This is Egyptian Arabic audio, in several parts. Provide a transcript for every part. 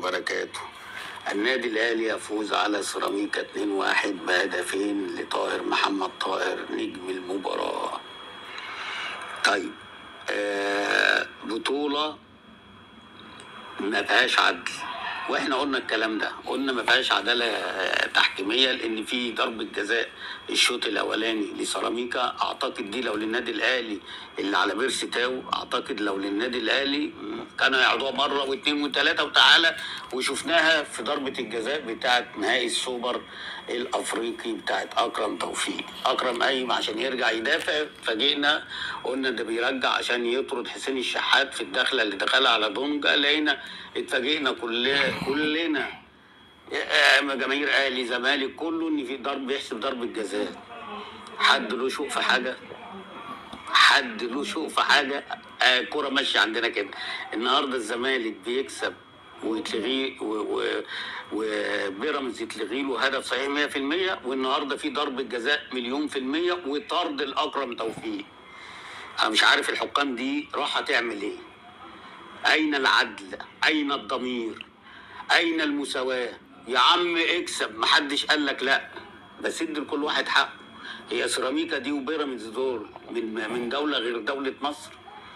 وبركاته النادي الاهلي يفوز على سيراميكا 2-1 بهدفين لطاهر محمد طاهر نجم المباراه طيب آه بطوله ما فيهاش عدل واحنا قلنا الكلام ده قلنا ما فيهاش عداله تحكيميه لان في ضربه جزاء الشوط الاولاني لسيراميكا اعتقد دي لو للنادي الاهلي اللي على بيرسي تاو اعتقد لو للنادي الاهلي كانوا يعرضوها مره واثنين وثلاثه وتعالى وشفناها في ضربه الجزاء بتاعه نهائي السوبر الافريقي بتاعه اكرم توفيق اكرم قايم عشان يرجع يدافع فجئنا قلنا ده بيرجع عشان يطرد حسين الشحات في الدخله اللي دخلها على دونجا لقينا اتفاجئنا كلنا كلنا يا جماهير اهلي زمالك كله ان في ضرب بيحسب ضربه جزاء حد له شوق في حاجه حد له شوق في حاجه آه كرة ماشيه عندنا كده النهارده الزمالك بيكسب ويتلغي و- و- وبيراميدز يتلغي له هدف صحيح 100% والنهارده في ضربه جزاء مليون في الميه وطرد الاكرم توفيق انا مش عارف الحكام دي راح تعمل ايه اين العدل اين الضمير اين المساواه يا عم اكسب محدش قال لك لا بس ادي لكل واحد حقه هي سيراميكا دي وبيراميدز دول من من دوله غير دوله مصر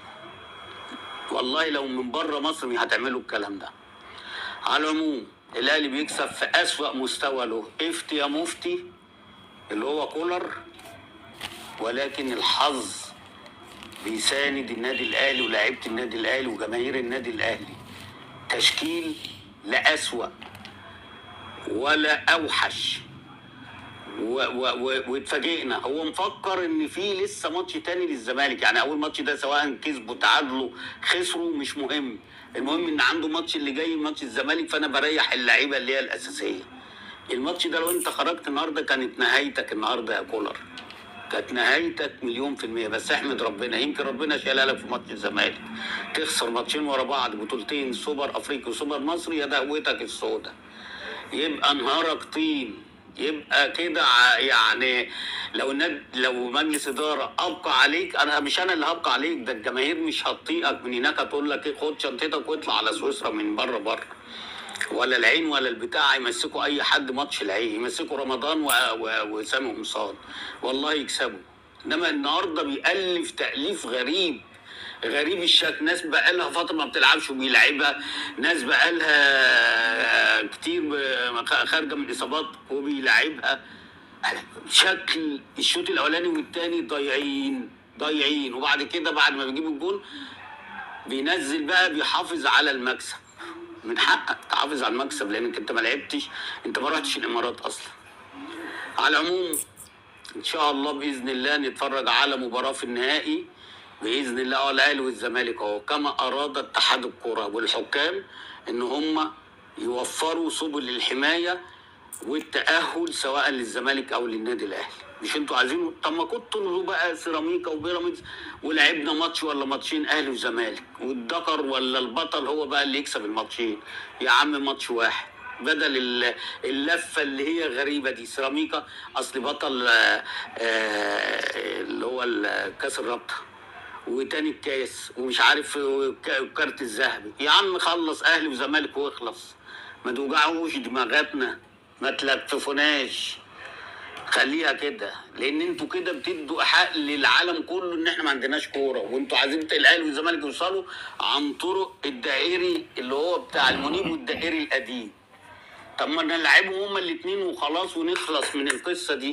والله لو من بره مصر مش هتعملوا الكلام ده على العموم الاهلي بيكسب في اسوأ مستوى له افتي يا مفتي اللي هو كولر ولكن الحظ بيساند النادي الاهلي ولاعيبه النادي الاهلي وجماهير النادي الاهلي تشكيل لا اسوأ ولا اوحش و- و- و- واتفاجئنا هو مفكر ان في لسه ماتش تاني للزمالك يعني اول ماتش ده سواء كسبوا تعادلوا خسروا مش مهم المهم ان عنده ماتش اللي جاي ماتش الزمالك فانا بريح اللعيبه اللي هي الاساسيه الماتش ده لو انت خرجت النهارده كانت نهايتك النهارده يا كولر كانت نهايتك مليون في المية بس احمد ربنا يمكن ربنا شايلها لك في ماتش الزمالك تخسر ماتشين ورا بعض بطولتين سوبر افريقي وسوبر مصري يا دهوتك السوداء يبقى نهارك طين يبقى كده ع- يعني لو الناد لو مجلس اداره ابقى عليك انا مش انا اللي هبقى عليك ده الجماهير مش هتطيقك من هناك هتقول لك ايه خد شنطتك واطلع على سويسرا من بره بره ولا العين ولا البتاع يمسكوا اي حد ماتش العين يمسكوا رمضان و- و- وسامي قمصان والله يكسبوا انما النهارده بيألف تأليف غريب غريب الشكل ناس بقى لها فتره ما بتلعبش وبيلعبها ناس بقى لها كتير ب- خارجه من الاصابات وبيلعبها شكل الشوط الاولاني والتاني ضايعين ضايعين وبعد كده بعد ما بيجيب الجول بينزل بقى بيحافظ على المكسب من حقك تحافظ على المكسب لانك انت ما لعبتش انت ما رحتش الامارات اصلا على العموم ان شاء الله باذن الله نتفرج على مباراه في النهائي باذن الله اه الاهلي والزمالك اهو كما اراد اتحاد الكره والحكام ان هم يوفروا سبل الحمايه والتاهل سواء للزمالك او للنادي الاهلي مش انتوا عايزينه طب ما كنتوا تلغوا بقى سيراميكا وبيراميدز ولعبنا ماتش ولا ماتشين اهلي وزمالك والذكر ولا البطل هو بقى اللي يكسب الماتشين يا عم ماتش واحد بدل ال- اللفه اللي هي غريبه دي سيراميكا اصل بطل آه، آه، اللي هو ال- كاس الرابطه وتاني الكاس ومش عارف وك- الكارت الذهبي يا عم خلص اهلي وزمالك واخلص ما توجعوش دماغاتنا ما تلففوناش خليها كده لان انتوا كده بتدوا حق للعالم كله ان احنا ما عندناش كوره وانتوا عايزين الاهلي والزمالك يوصلوا عن طرق الدائري اللي هو بتاع المنيب والدائري القديم طب ما نلعبهم هما الاثنين وخلاص ونخلص من القصه دي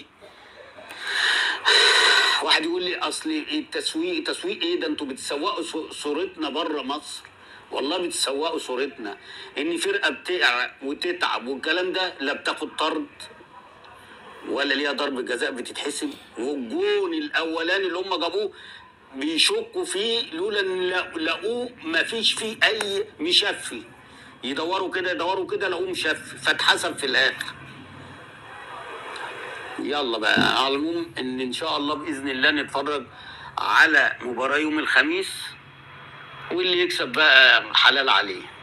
واحد يقول لي اصل التسويق تسويق ايه ده انتوا بتسوقوا صو- صورتنا بره مصر والله بتسوقوا صورتنا ان فرقه بتقع وتتعب والكلام ده لا بتاخد طرد ولا ليها ضربه جزاء بتتحسب والجون الاولاني اللي هم جابوه بيشكوا فيه لولا ان لا- لقوه ما فيش فيه اي مشفي يدوروا كده يدوروا كده لقوه مشفي فاتحسب في الاخر يلا بقى على العموم ان ان شاء الله باذن الله نتفرج على مباراه يوم الخميس واللي يكسب بقى حلال عليه